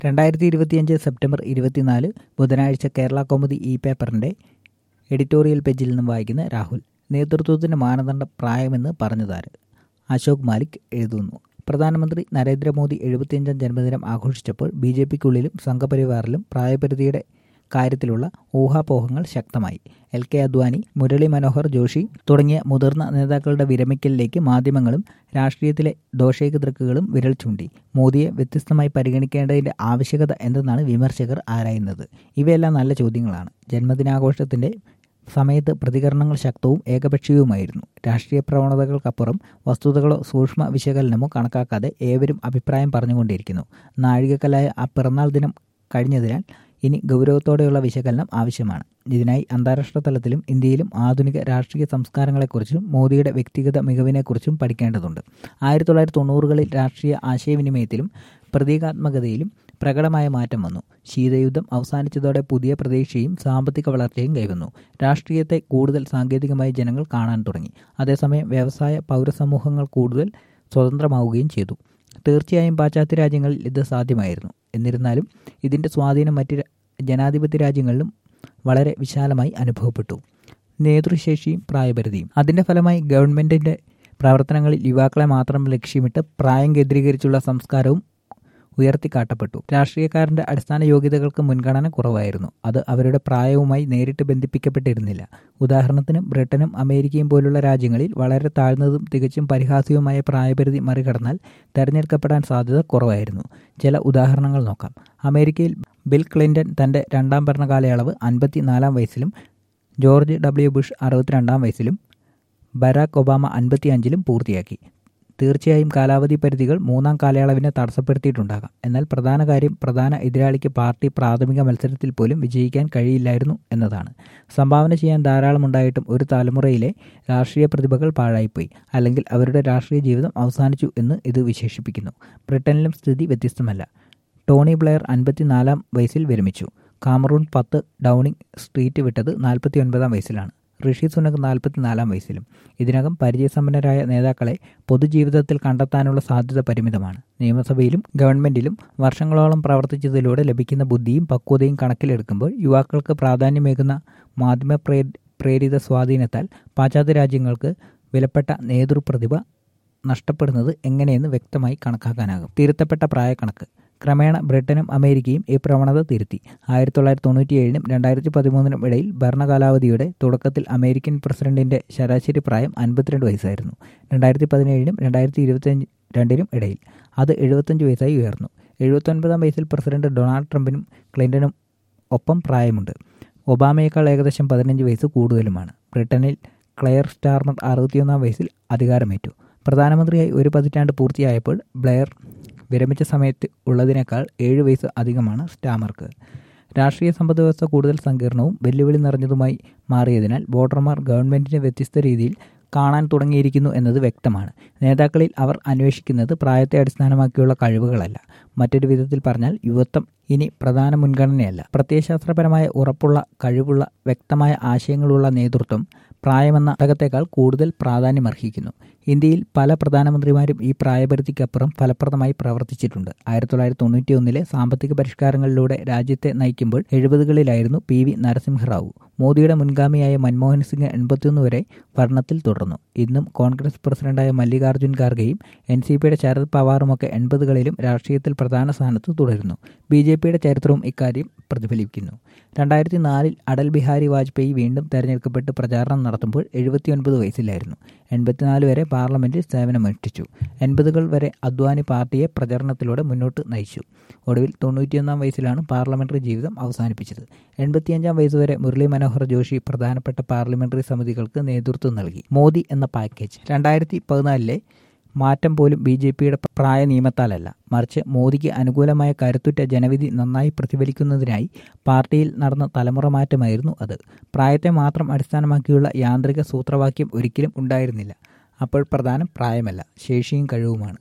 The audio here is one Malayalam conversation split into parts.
രണ്ടായിരത്തി ഇരുപത്തിയഞ്ച് സെപ്റ്റംബർ ഇരുപത്തിനാല് ബുധനാഴ്ച കേരള കൗമുദി ഇ പേപ്പറിൻ്റെ എഡിറ്റോറിയൽ പേജിൽ നിന്നും വായിക്കുന്ന രാഹുൽ നേതൃത്വത്തിന് മാനദണ്ഡം പ്രായമെന്ന് പറഞ്ഞതാര് അശോക് മാലിക് എഴുതുന്നു പ്രധാനമന്ത്രി നരേന്ദ്രമോദി എഴുപത്തിയഞ്ചാം ജന്മദിനം ആഘോഷിച്ചപ്പോൾ ബി ജെ പിക്കുള്ളിലും സംഘപരിവാറിലും പ്രായപരിധിയുടെ കാര്യത്തിലുള്ള ഊഹാപോഹങ്ങൾ ശക്തമായി എൽ കെ അദ്വാനി മുരളി മനോഹർ ജോഷി തുടങ്ങിയ മുതിർന്ന നേതാക്കളുടെ വിരമിക്കലിലേക്ക് മാധ്യമങ്ങളും രാഷ്ട്രീയത്തിലെ ദോഷേകതൃക്കുകളും വിരൽ ചൂണ്ടി മോദിയെ വ്യത്യസ്തമായി പരിഗണിക്കേണ്ടതിന്റെ ആവശ്യകത എന്തെന്നാണ് വിമർശകർ ആരായുന്നത് ഇവയെല്ലാം നല്ല ചോദ്യങ്ങളാണ് ജന്മദിനാഘോഷത്തിന്റെ സമയത്ത് പ്രതികരണങ്ങൾ ശക്തവും ഏകപക്ഷീയവുമായിരുന്നു രാഷ്ട്രീയ പ്രവണതകൾക്കപ്പുറം വസ്തുതകളോ സൂക്ഷ്മ വിശകലനമോ കണക്കാക്കാതെ ഏവരും അഭിപ്രായം പറഞ്ഞുകൊണ്ടിരിക്കുന്നു നാഴികക്കലായ ആ പിറന്നാൾ ദിനം കഴിഞ്ഞതിനാൽ ഇനി ഗൗരവത്തോടെയുള്ള വിശകലനം ആവശ്യമാണ് ഇതിനായി അന്താരാഷ്ട്ര തലത്തിലും ഇന്ത്യയിലും ആധുനിക രാഷ്ട്രീയ സംസ്കാരങ്ങളെക്കുറിച്ചും മോദിയുടെ വ്യക്തിഗത മികവിനെക്കുറിച്ചും പഠിക്കേണ്ടതുണ്ട് ആയിരത്തി തൊള്ളായിരത്തി തൊണ്ണൂറുകളിൽ രാഷ്ട്രീയ ആശയവിനിമയത്തിലും പ്രതീകാത്മകതയിലും പ്രകടമായ മാറ്റം വന്നു ശീതയുദ്ധം അവസാനിച്ചതോടെ പുതിയ പ്രതീക്ഷയും സാമ്പത്തിക വളർച്ചയും കൈവന്നു രാഷ്ട്രീയത്തെ കൂടുതൽ സാങ്കേതികമായി ജനങ്ങൾ കാണാൻ തുടങ്ങി അതേസമയം വ്യവസായ പൗരസമൂഹങ്ങൾ കൂടുതൽ സ്വതന്ത്രമാവുകയും ചെയ്തു തീർച്ചയായും പാശ്ചാത്യ രാജ്യങ്ങളിൽ ഇത് സാധ്യമായിരുന്നു എന്നിരുന്നാലും ഇതിൻ്റെ സ്വാധീനം മറ്റ് ജനാധിപത്യ രാജ്യങ്ങളിലും വളരെ വിശാലമായി അനുഭവപ്പെട്ടു നേതൃശേഷിയും പ്രായപരിധിയും അതിൻ്റെ ഫലമായി ഗവൺമെൻറ്റിൻ്റെ പ്രവർത്തനങ്ങളിൽ യുവാക്കളെ മാത്രം ലക്ഷ്യമിട്ട് പ്രായം കേന്ദ്രീകരിച്ചുള്ള സംസ്കാരവും ഉയർത്തിക്കാട്ടപ്പെട്ടു രാഷ്ട്രീയക്കാരന്റെ അടിസ്ഥാന യോഗ്യതകൾക്ക് മുൻഗണന കുറവായിരുന്നു അത് അവരുടെ പ്രായവുമായി നേരിട്ട് ബന്ധിപ്പിക്കപ്പെട്ടിരുന്നില്ല ഉദാഹരണത്തിന് ബ്രിട്ടനും അമേരിക്കയും പോലുള്ള രാജ്യങ്ങളിൽ വളരെ താഴ്ന്നതും തികച്ചും പരിഹാസ്യവുമായ പ്രായപരിധി മറികടന്നാൽ തെരഞ്ഞെടുക്കപ്പെടാൻ സാധ്യത കുറവായിരുന്നു ചില ഉദാഹരണങ്ങൾ നോക്കാം അമേരിക്കയിൽ ബിൽ ക്ലിന്റൺ തന്റെ രണ്ടാം ഭരണകാലയളവ് അൻപത്തിനാലാം വയസ്സിലും ജോർജ് ഡബ്ല്യു ബുഷ് അറുപത്തിരണ്ടാം വയസ്സിലും ബരാക് ഒബാമ അൻപത്തിയഞ്ചിലും പൂർത്തിയാക്കി തീർച്ചയായും കാലാവധി പരിധികൾ മൂന്നാം കാലയളവിനെ തടസ്സപ്പെടുത്തിയിട്ടുണ്ടാകാം എന്നാൽ പ്രധാന കാര്യം പ്രധാന എതിരാളിക്ക് പാർട്ടി പ്രാഥമിക മത്സരത്തിൽ പോലും വിജയിക്കാൻ കഴിയില്ലായിരുന്നു എന്നതാണ് സംഭാവന ചെയ്യാൻ ധാരാളമുണ്ടായിട്ടും ഒരു തലമുറയിലെ രാഷ്ട്രീയ പ്രതിഭകൾ പാഴായിപ്പോയി അല്ലെങ്കിൽ അവരുടെ രാഷ്ട്രീയ ജീവിതം അവസാനിച്ചു എന്ന് ഇത് വിശേഷിപ്പിക്കുന്നു ബ്രിട്ടനിലും സ്ഥിതി വ്യത്യസ്തമല്ല ടോണി ബ്ലെയർ അൻപത്തിനാലാം വയസ്സിൽ വിരമിച്ചു കാമറൂൺ പത്ത് ഡൗണിംഗ് സ്ട്രീറ്റ് വിട്ടത് നാൽപ്പത്തി ഒൻപതാം വയസ്സിലാണ് ഋഷി സുനക് നാൽപ്പത്തിനാലാം വയസ്സിലും ഇതിനകം പരിചയസമ്പന്നരായ നേതാക്കളെ പൊതുജീവിതത്തിൽ കണ്ടെത്താനുള്ള സാധ്യത പരിമിതമാണ് നിയമസഭയിലും ഗവൺമെന്റിലും വർഷങ്ങളോളം പ്രവർത്തിച്ചതിലൂടെ ലഭിക്കുന്ന ബുദ്ധിയും പക്വതയും കണക്കിലെടുക്കുമ്പോൾ യുവാക്കൾക്ക് പ്രാധാന്യമേകുന്ന മാധ്യമ പ്രേരിത സ്വാധീനത്താൽ പാശ്ചാത്യ രാജ്യങ്ങൾക്ക് വിലപ്പെട്ട നേതൃപ്രതിഭ നഷ്ടപ്പെടുന്നത് എങ്ങനെയെന്ന് വ്യക്തമായി കണക്കാക്കാനാകും തിരുത്തപ്പെട്ട പ്രായക്കണക്ക് ക്രമേണ ബ്രിട്ടനും അമേരിക്കയും ഈ പ്രവണത തിരുത്തി ആയിരത്തി തൊള്ളായിരത്തി തൊണ്ണൂറ്റിയേഴിനും രണ്ടായിരത്തി പതിമൂന്നിനും ഇടയിൽ ഭരണകാലാവധിയുടെ തുടക്കത്തിൽ അമേരിക്കൻ പ്രസിഡന്റിന്റെ ശരാശരി പ്രായം അൻപത്തിരണ്ട് വയസ്സായിരുന്നു രണ്ടായിരത്തി പതിനേഴിനും രണ്ടായിരത്തി ഇരുപത്തിയഞ്ച് രണ്ടിനും ഇടയിൽ അത് എഴുപത്തഞ്ച് വയസ്സായി ഉയർന്നു എഴുപത്തൊൻപതാം വയസ്സിൽ പ്രസിഡന്റ് ഡൊണാൾഡ് ട്രംപിനും ക്ലിന്റനും ഒപ്പം പ്രായമുണ്ട് ഒബാമയേക്കാൾ ഏകദേശം പതിനഞ്ച് വയസ്സ് കൂടുതലുമാണ് ബ്രിട്ടനിൽ ക്ലെയർ സ്റ്റാർമർ അറുപത്തിയൊന്നാം വയസ്സിൽ അധികാരമേറ്റു പ്രധാനമന്ത്രിയായി ഒരു പതിറ്റാണ്ട് പൂർത്തിയായപ്പോൾ ബ്ലെയർ വിരമിച്ച സമയത്ത് ഉള്ളതിനേക്കാൾ ഏഴ് വയസ്സ് അധികമാണ് സ്റ്റാമർക്ക് രാഷ്ട്രീയ സമ്പദ് വ്യവസ്ഥ കൂടുതൽ സങ്കീർണവും വെല്ലുവിളി നിറഞ്ഞതുമായി മാറിയതിനാൽ വോട്ടർമാർ ഗവൺമെന്റിനെ വ്യത്യസ്ത രീതിയിൽ കാണാൻ തുടങ്ങിയിരിക്കുന്നു എന്നത് വ്യക്തമാണ് നേതാക്കളിൽ അവർ അന്വേഷിക്കുന്നത് പ്രായത്തെ അടിസ്ഥാനമാക്കിയുള്ള കഴിവുകളല്ല മറ്റൊരു വിധത്തിൽ പറഞ്ഞാൽ യുവത്വം ഇനി പ്രധാന മുൻഗണനയല്ല പ്രത്യയശാസ്ത്രപരമായ ഉറപ്പുള്ള കഴിവുള്ള വ്യക്തമായ ആശയങ്ങളുള്ള നേതൃത്വം പ്രായമെന്ന ഘടകത്തേക്കാൾ കൂടുതൽ പ്രാധാന്യമർഹിക്കുന്നു ഇന്ത്യയിൽ പല പ്രധാനമന്ത്രിമാരും ഈ പ്രായപരിധിക്കപ്പുറം ഫലപ്രദമായി പ്രവർത്തിച്ചിട്ടുണ്ട് ആയിരത്തി തൊള്ളായിരത്തി തൊണ്ണൂറ്റി ഒന്നിലെ സാമ്പത്തിക പരിഷ്കാരങ്ങളിലൂടെ രാജ്യത്തെ നയിക്കുമ്പോൾ എഴുപതുകളിലായിരുന്നു പി വി നരസിംഹറാവു മോദിയുടെ മുൻഗാമിയായ മൻമോഹൻ സിംഗ് എൺപത്തിയൊന്ന് വരെ ഭരണത്തിൽ തുടർന്നു ഇന്നും കോൺഗ്രസ് പ്രസിഡന്റായ മല്ലികാർജ്ജുൻ ഖാർഗെയും എൻ സി പിയുടെ ശരത് പവാറുമൊക്കെ എൺപതുകളിലും രാഷ്ട്രീയത്തിൽ പ്രധാന സ്ഥാനത്ത് തുടരുന്നു ബി ജെ പിയുടെ ചരിത്രവും ഇക്കാര്യം പ്രതിഫലിക്കുന്നു രണ്ടായിരത്തി നാലിൽ അടൽ ബിഹാരി വാജ്പേയി വീണ്ടും തെരഞ്ഞെടുക്കപ്പെട്ട് പ്രചാരണം നടത്തുമ്പോൾ എഴുപത്തിയൊൻപത് വയസ്സിലായിരുന്നു എൺപത്തിനാല് വരെ പാർലമെന്റിൽ സേവനമനുഷ്ഠിച്ചു എൺപതുകൾ വരെ അദ്വാനി പാർട്ടിയെ പ്രചരണത്തിലൂടെ മുന്നോട്ട് നയിച്ചു ഒടുവിൽ തൊണ്ണൂറ്റിയൊന്നാം വയസ്സിലാണ് പാർലമെന്ററി ജീവിതം അവസാനിപ്പിച്ചത് എൺപത്തിയഞ്ചാം വയസ്സുവരെ മുരളി മനോഹർ ജോഷി പ്രധാനപ്പെട്ട പാർലമെന്ററി സമിതികൾക്ക് നേതൃത്വം നൽകി മോദി എന്ന പാക്കേജ് രണ്ടായിരത്തി പതിനാലിലെ മാറ്റം പോലും ബി ജെ പിയുടെ പ്രായ നിയമത്താലല്ല മറിച്ച് മോദിക്ക് അനുകൂലമായ കരുത്തുറ്റ ജനവിധി നന്നായി പ്രതിഫലിക്കുന്നതിനായി പാർട്ടിയിൽ നടന്ന തലമുറ മാറ്റമായിരുന്നു അത് പ്രായത്തെ മാത്രം അടിസ്ഥാനമാക്കിയുള്ള യാന്ത്രിക സൂത്രവാക്യം ഒരിക്കലും ഉണ്ടായിരുന്നില്ല അപ്പോൾ പ്രധാനം പ്രായമല്ല ശേഷിയും കഴിവുമാണ്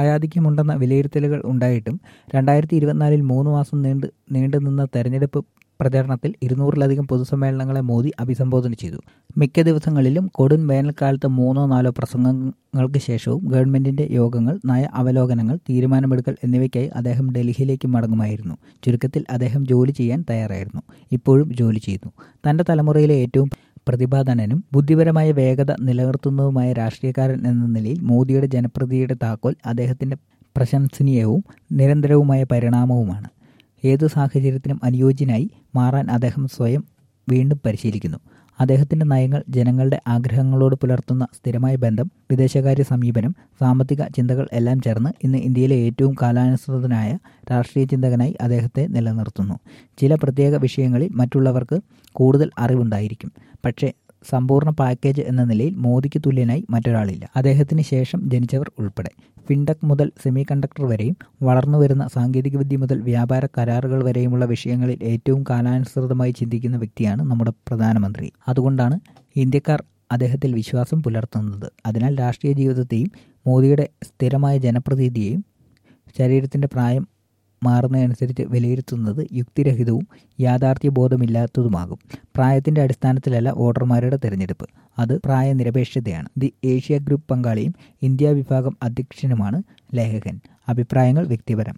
പ്രായാധിക്യമുണ്ടെന്ന വിലയിരുത്തലുകൾ ഉണ്ടായിട്ടും രണ്ടായിരത്തി ഇരുപത്തിനാലിൽ മൂന്ന് മാസം നീണ്ട് നീണ്ടുനിന്ന തെരഞ്ഞെടുപ്പ് പ്രചാരണത്തിൽ ഇരുന്നൂറിലധികം പൊതുസമ്മേളനങ്ങളെ മോദി അഭിസംബോധന ചെയ്തു മിക്ക ദിവസങ്ങളിലും കൊടും വേനൽക്കാലത്ത് മൂന്നോ നാലോ പ്രസംഗങ്ങൾക്ക് ശേഷവും ഗവൺമെന്റിന്റെ യോഗങ്ങൾ നയ അവലോകനങ്ങൾ തീരുമാനമെടുക്കൽ എന്നിവയ്ക്കായി അദ്ദേഹം ഡൽഹിയിലേക്ക് മടങ്ങുമായിരുന്നു ചുരുക്കത്തിൽ അദ്ദേഹം ജോലി ചെയ്യാൻ തയ്യാറായിരുന്നു ഇപ്പോഴും ജോലി ചെയ്യുന്നു തന്റെ തലമുറയിലെ ഏറ്റവും പ്രതിഭാധനനും ബുദ്ധിപരമായ വേഗത നിലനിർത്തുന്നതുമായ രാഷ്ട്രീയക്കാരൻ എന്ന നിലയിൽ മോദിയുടെ ജനപ്രതിയുടെ താക്കോൽ അദ്ദേഹത്തിന്റെ പ്രശംസനീയവും നിരന്തരവുമായ പരിണാമവുമാണ് ഏതു സാഹചര്യത്തിനും അനുയോജ്യനായി മാറാൻ അദ്ദേഹം സ്വയം വീണ്ടും പരിശീലിക്കുന്നു അദ്ദേഹത്തിന്റെ നയങ്ങൾ ജനങ്ങളുടെ ആഗ്രഹങ്ങളോട് പുലർത്തുന്ന സ്ഥിരമായ ബന്ധം വിദേശകാര്യ സമീപനം സാമ്പത്തിക ചിന്തകൾ എല്ലാം ചേർന്ന് ഇന്ന് ഇന്ത്യയിലെ ഏറ്റവും കാലാനുസൃതനായ രാഷ്ട്രീയ ചിന്തകനായി അദ്ദേഹത്തെ നിലനിർത്തുന്നു ചില പ്രത്യേക വിഷയങ്ങളിൽ മറ്റുള്ളവർക്ക് കൂടുതൽ അറിവുണ്ടായിരിക്കും പക്ഷേ സമ്പൂർണ്ണ പാക്കേജ് എന്ന നിലയിൽ മോദിക്ക് തുല്യനായി മറ്റൊരാളില്ല അദ്ദേഹത്തിന് ശേഷം ജനിച്ചവർ ഉൾപ്പെടെ ഫിൻടെക് മുതൽ സെമി കണ്ടക്ടർ വരെയും വളർന്നുവരുന്ന സാങ്കേതികവിദ്യ മുതൽ വ്യാപാര കരാറുകൾ വരെയുമുള്ള വിഷയങ്ങളിൽ ഏറ്റവും കാലാനുസൃതമായി ചിന്തിക്കുന്ന വ്യക്തിയാണ് നമ്മുടെ പ്രധാനമന്ത്രി അതുകൊണ്ടാണ് ഇന്ത്യക്കാർ അദ്ദേഹത്തിൽ വിശ്വാസം പുലർത്തുന്നത് അതിനാൽ രാഷ്ട്രീയ ജീവിതത്തെയും മോദിയുടെ സ്ഥിരമായ ജനപ്രതീതിയെയും ശരീരത്തിൻ്റെ പ്രായം മാറുന്നതനുസരിച്ച് വിലയിരുത്തുന്നത് യുക്തിരഹിതവും യാഥാർത്ഥ്യബോധമില്ലാത്തതുമാകും പ്രായത്തിന്റെ അടിസ്ഥാനത്തിലല്ല വോട്ടർമാരുടെ തിരഞ്ഞെടുപ്പ് അത് പ്രായനിരപേക്ഷതയാണ് ദി ഏഷ്യ ഗ്രൂപ്പ് പങ്കാളിയും ഇന്ത്യ വിഭാഗം അധ്യക്ഷനുമാണ് ലേഖകൻ അഭിപ്രായങ്ങൾ വ്യക്തിപരം